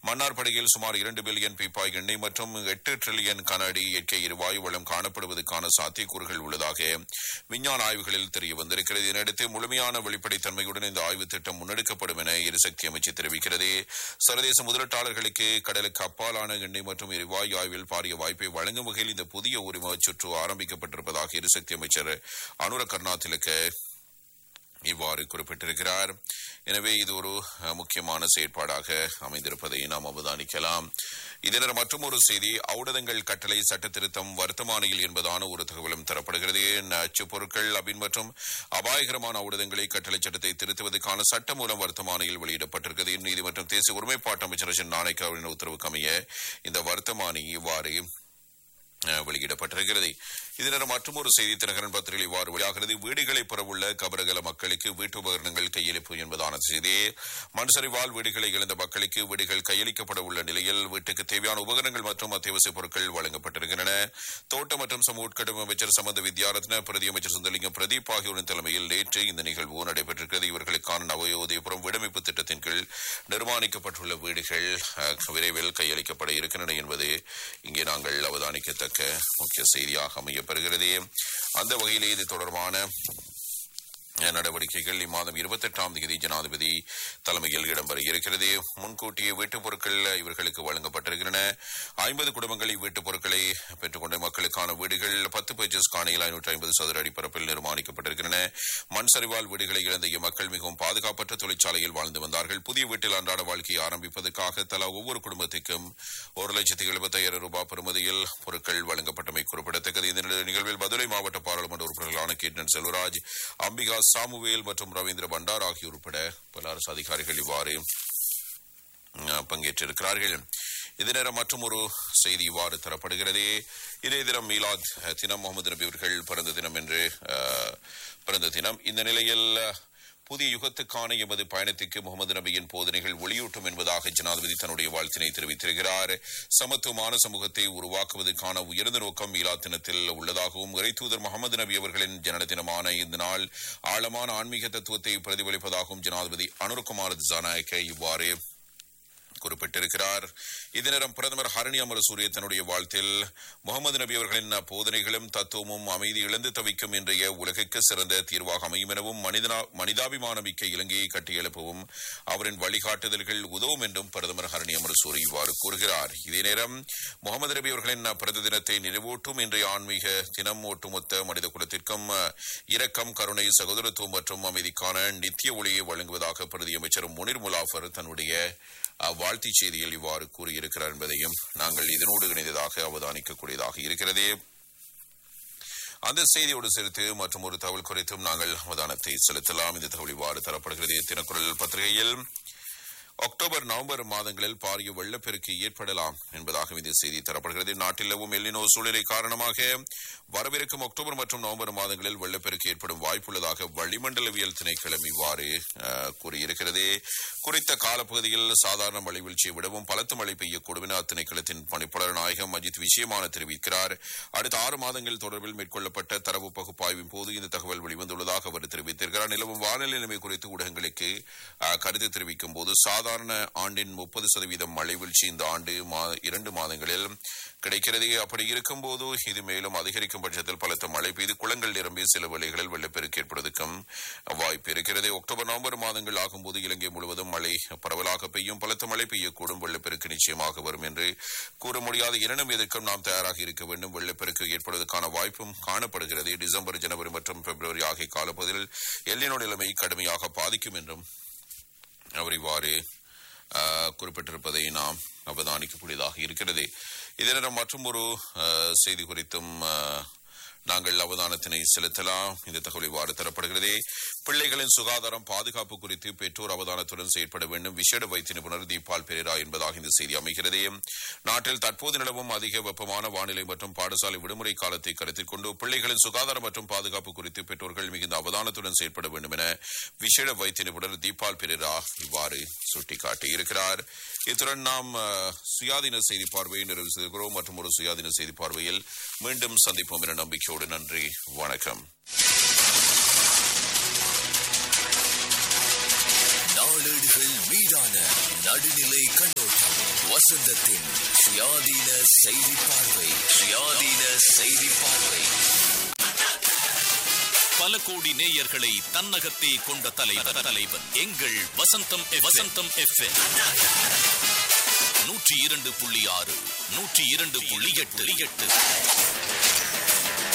மன்னார்படியில் சுமார் இரண்டு பில்லியன் பீப்பாய் எண்ணெய் மற்றும் எட்டு டிரில்லியன் கன அடி இயற்கை எரிவாயு வளம் காணப்படுவதற்கான சாத்தியக்கூறுகள் உள்ளதாக விஞ்ஞான ஆய்வுகளில் தெரிய வந்திருக்கிறது இதனையடுத்து முழுமையான வெளிப்படைத்தன்மையுடன் இந்த ஆய்வு திட்டம் முன்னெடுக்கப்படும் என எரிசக்தி அமைச்சு தெரிவிக்கிறது சர்வதேச முதலீட்டாளர்களுக்கு கடலுக்கு அப்பாலான எண்ணெய் மற்றும் எரிவாயு ஆய்வில் பாரிய வாய்ப்பை வழங்கும் வகையில் இந்த புதிய உரிம சுற்று ஆரம்பிக்கப்பட்டிருப்பதாக எரிசக்தி அமைச்சர் அனுர கருணாதிலக்க இவ்வாறு குறிப்பிட்டிருக்கிறார் எனவே இது ஒரு அஹ், முக்கியமான செயற்பாடாக அமைந்திருப்பதை நாம் அவதானிக்கலாம் இதனர் மற்றும் ஒரு செய்தி ஔடதங்கள் கட்டளை சட்ட திருத்தம் வர்த்தமானியில் என்பதான ஒரு தகவலும் தரப்படுகிறது நச்சுப் பொருட்கள் அபின் மற்றும் அபாயகரமான ஔடதங்களை கட்டளை சட்டத்தை திருத்துவதற்கான சட்ட மூலம் வர்த்தமானியில் வெளியிடப்பட்டிருக்கிறது நீதி மற்றும் தேசிய ஒருமைப்பாட்டு அமைச்சர் ரஜன் நாணயக்க அவரின் உத்தரவுக்கு அமைய இந்த வர்த்தமானி இவ்வாறு அஹ், வெளியிடப்பட்டிருக்கிறது இதனர் மற்றொரு செய்தி தினகரன் பத்திரிகை இவ்வாறு வெளியாகிறது வீடுகளை பெறவுள்ள கபரகல மக்களுக்கு வீட்டு உபகரணங்கள் கையளிப்பு என்பதான செய்தி மண்சரிவால் வீடுகளை இழந்த மக்களுக்கு வீடுகள் கையளிக்கப்பட உள்ள நிலையில் வீட்டுக்கு தேவையான உபகரணங்கள் மற்றும் அத்தியாவசிய பொருட்கள் வழங்கப்பட்டிருக்கின்றன தோட்ட மற்றும் சமூக உட்கட்டும் அமைச்சர் சம்பந்த வித்யாரத்ன பிரதி அமைச்சர் சுந்தலிங்கம் பிரதீப் ஆகியோரின் தலைமையில் நேற்று இந்த நிகழ்வு நடைபெற்றிருக்கிறது இவர்களுக்கான நவோதயபுரம் விடமைப்பு திட்டத்தின் கீழ் நிர்மாணிக்கப்பட்டுள்ள வீடுகள் அஹ், விரைவில் கையளிக்கப்பட இருக்கின்றன என்பது இங்கே நாங்கள் அவதானிக்கத்தக்க முக்கிய செய்தியாக அமையப்பெறுகிறது அந்த வகையிலே இது தொடர்பான அஹ், நடவடிக்கைகள் இம்மாதம் இருபத்தெட்டாம் தேதி ஜனாதிபதி தலைமையில் இடம்பெற இருக்கிறது முன்கூட்டியே வீட்டுப் பொருட்கள் இவர்களுக்கு வழங்கப்பட்டிருக்கின்றன ஐம்பது குடும்பங்கள் இவ்வீட்டுப் பொருட்களை பெற்றுக்கொண்ட மக்களுக்கான வீடுகள் பத்து பேச்சஸ் காணியில் ஐநூற்றி ஐம்பது சதுர அடி பரப்பில் நிர்மாணிக்கப்பட்டிருக்கின்றன மண் சரிவால் வீடுகளை இழந்த மக்கள் மிகவும் பாதுகாப்பற்ற தொழிற்சாலையில் வாழ்ந்து வந்தார்கள் புதிய வீட்டில் அன்றாட வாழ்க்கையை ஆரம்பிப்பதற்காக தலா ஒவ்வொரு குடும்பத்துக்கும் ஒரு லட்சத்தி எழுபத்தையாயிரம் ரூபாய் பெறுமதியில் பொருட்கள் வழங்கப்பட்டமை குறிப்பிடத்தக்கது இந்த நிகழ்வில் மதுரை மாவட்ட பாராளுமன்ற உறுப்பினர்களான கேட்டன் செல்வராஜ் அம்பிகா சாமுவேல் மற்றும் ரவீந்திர பண்டார் ஆகியோர் உட்பட பல அரசு அதிகாரிகள் இவ்வாறு அஹ், பங்கேற்றிருக்கிறார்கள் இதே நேரம் மற்றும் ஒரு செய்தி இவ்வாறு தரப்படுகிறது இதே தினம் மீலாத் அஹ், தினம் முகமது நபி அவர்கள் பிறந்த தினம் என்று அஹ், பிறந்த தினம் இந்த நிலையில் அஹ், புதிய யுகத்துக்கான எமது பயணத்துக்கு முகமது நபியின் போதனைகள் ஒளியூட்டும் என்பதாக ஜனாதிபதி தன்னுடைய வாழ்த்தினை தெரிவித்திருக்கிறார் சமத்துவமான சமூகத்தை உருவாக்குவதற்கான உயர்ந்த நோக்கம் மீலா தினத்தில் உள்ளதாகவும் இறைத்தூதர் முகமது நபி அவர்களின் ஜனன தினமான இந்த நாள் ஆழமான ஆன்மீக தத்துவத்தை பிரதிபலிப்பதாகவும் ஜனாதிபதி அனுர்குமார் ஜனநாயக்க இவ்வாறு குறிப்பிட்டிருக்கிறார் இதே நேரம் பிரதமர் ஹரணி அமரசூரிய தன்னுடைய வாழ்த்தில் முகமது நபி அவர்களின் போதனைகளும் தத்துவமும் அமைதி இழந்து தவிக்கும் இன்றைய உலகுக்கு சிறந்த தீர்வாக அமையும் எனவும் மனிதனா மனிதாபிமான மிக்க இலங்கையை கட்டியெழுப்பவும் அவரின் வழிகாட்டுதல்கள் உதவும் என்றும் பிரதமர் ஹரணி அமரசூரி இவ்வாறு கூறுகிறார் இதே நேரம் முகமது நபி அவர்களின் பிறந்த தினத்தை நினைவூட்டும் இன்றைய ஆன்மீக தினம் ஒட்டுமொத்த மனித குலத்திற்கும் அஹ், இரக்கம் கருணை சகோதரத்துவம் மற்றும் அமைதிக்கான நித்திய ஒளியை வழங்குவதாக பிரதி அமைச்சர் முனிர் முலாஃபர் தன்னுடைய அஹ், வாழ்த்துச் செய்தியில் இவ்வாறு கூறியிருக்கிறார் என்பதையும் நாங்கள் இதனோடு இணைந்ததாக அவதானிக்கக்கூடியதாக இருக்கிறது அந்த செய்தியோடு சேர்த்து மற்றும் ஒரு தகவல் குறித்தும் நாங்கள் அவதானத்தை செலுத்தலாம் இந்த தகவல் இவ்வாறு தரப்படுகிறது தினக்குரல் பத்திரிகையில் அக்டோபர் நவம்பர் மாதங்களில் பாரிய வெள்ளப்பெருக்கு ஏற்படலாம் என்பதாக இந்த செய்தி தரப்படுகிறது நாட்டில் நிலவும் எல்லினோ சூழ்நிலை காரணமாக வரவிருக்கும் அக்டோபர் மற்றும் நவம்பர் மாதங்களில் வெள்ளப்பெருக்கு ஏற்படும் வாய்ப்புள்ளதாக வளிமண்டலவியல் திணைக்களம் இவ்வாறு அஹ், கூறியிருக்கிறது குறித்த காலப்பகுதியில் சாதாரண மழை வீழ்ச்சியை விடவும் பலத்த மழை பெய்யக்கூடும் என அத்திணைக்களத்தின் பணிப்பாளர் நாயகம் அஜித் விஷயமான தெரிவிக்கிறார் அடுத்த ஆறு மாதங்கள் தொடர்பில் மேற்கொள்ளப்பட்ட தரவு பகுப்பாய்வின் போது இந்த தகவல் வெளிவந்துள்ளதாக அவர் தெரிவித்திருக்கிறார் நிலவும் வானிலை நிலைமை குறித்து ஊடகங்களுக்கு அஹ், கருத்து தெரிவிக்கும் போது சாதாரண ஆண்டின் முப்பது சதவீதம் மழை வீழ்ச்சி இந்த ஆண்டு மா- இரண்டு மாதங்களில் கிடைக்கிறது அப்படி இருக்கும்போது இது மேலும் அதிகரிக்கும் பட்சத்தில் பலத்த மழை பெய்து குளங்கள் நிரம்பி சில வேளைகளில் வெள்ளப்பெருக்கு ஏற்படுவதற்கும் வாய்ப்பு இருக்கிறது அக்டோபர் நவம்பர் மாதங்கள் ஆகும்போது இலங்கை முழுவதும் மழை பரவலாக பெய்யும் பலத்த மழை பெய்யக்கூடும் வெள்ளப்பெருக்கு நிச்சயமாக வரும் என்று கூற முடியாத இரண்டும் எதற்கும் நாம் தயாராக இருக்க வேண்டும் வெள்ளப்பெருக்கு ஏற்படுவதற்கான வாய்ப்பும் காணப்படுகிறது டிசம்பர் ஜனவரி மற்றும் பிப்ரவரி ஆகிய காலப்பகுதியில் எல்லினோ நிலைமை கடுமையாக பாதிக்கும் என்றும் அவர் இவ்வாறு ஆஹ், குறிப்பிட்டிருப்பதை நாம் அவதானிக்கக்கூடியதாக இருக்கிறது இதே நேரம் மற்றும் ஒரு செய்தி குறித்தும் ஆஹ், நாங்கள் அவதானத்தினை செலுத்தலாம் இந்த தகவல் இவ்வாறு தரப்படுகிறது பிள்ளைகளின் சுகாதாரம் பாதுகாப்பு குறித்து பெற்றோர் அவதானத்துடன் செயற்பட வேண்டும் விசேட வைத்திய நிபுணர் தீபால் பெரேரா என்பதாக இந்த செய்தி அமைகிறது நாட்டில் தற்போது நிலவும் அதிக வெப்பமான வானிலை மற்றும் பாடசாலை விடுமுறை காலத்தை கருத்தில் கொண்டு பிள்ளைகளின் சுகாதாரம் மற்றும் பாதுகாப்பு குறித்து பெற்றோர்கள் மிகுந்த அவதானத்துடன் செயற்பட வேண்டும் என விசேட வைத்திய நிபுணர் தீபால் பெரேரா இவ்வாறு சுட்டிக்காட்டியிருக்கிறார் இத்துடன் நாம் அஹ், சுயாதீன செய்தி பார்வையை நிறைவு செய்கிறோம் மற்றும் ஒரு சுயாதீன செய்தி பார்வையில் மீண்டும் சந்திப்போம் என நம்பிக்கையோடு நன்றி வணக்கம் நாளேடுகள் மீதான நடுநிலை கண்ணோட்டம் வசந்தத்தின் சுயாதீன செய்தி பார்வை சுயாதீன செய்தி பார்வை பல கோடி நேயர்களை தன்னகத்தே கொண்ட தலைவர் தலைவர் எங்கள் வசந்தம் F- வசந்தம் எஃப் நூற்றி இரண்டு புள்ளி ஆறு நூற்றி இரண்டு புள்ளி எட்டு எட்டு